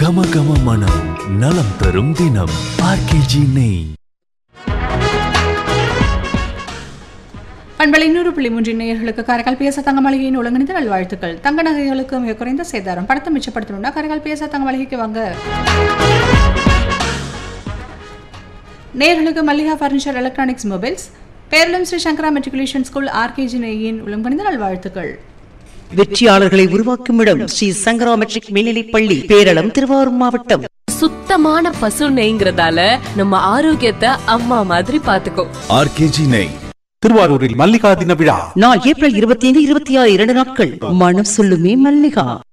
கம கம மனம் நலம் தரும் தினம் ஆர்கேஜி நெய் பண்பலை இன்னொரு புள்ளி மூன்றின் நேயர்களுக்கு காரைக்கால் பேச தங்க மளிகையின் ஒழுங்கிணைந்த நல்வாழ்த்துக்கள் தங்க நகைகளுக்கு மிக குறைந்த சேதாரம் பணத்தை மிச்சப்படுத்தணும்னா காரைக்கால் பேச தங்க மளிகைக்கு வாங்க நேயர்களுக்கு Mallika furniture electronics mobiles Peralam Sri Sankara matriculation school RKG நெய்யின் ஒழுங்கிணைந்த நல்வாழ்த்துக்கள் வெற்றியாளர்களை உருவாக்கும் இடம் ஸ்ரீ சங்கரா மெட்ரிக் மேல்நிலைப் பள்ளி பேரளம் திருவாரூர் மாவட்டம் சுத்தமான பசு நெய்ங்கிறதால நம்ம ஆரோக்கியத்தை அம்மா மாதிரி பாத்துக்கோ ஆர்கேஜி நெய் திருவாரூரில் மல்லிகா தின விழா நாள் ஏப்ரல் இருபத்தி ஐந்து இருபத்தி ஆறு இரண்டு நாட்கள் மனம் சொல்லுமே மல்லிகா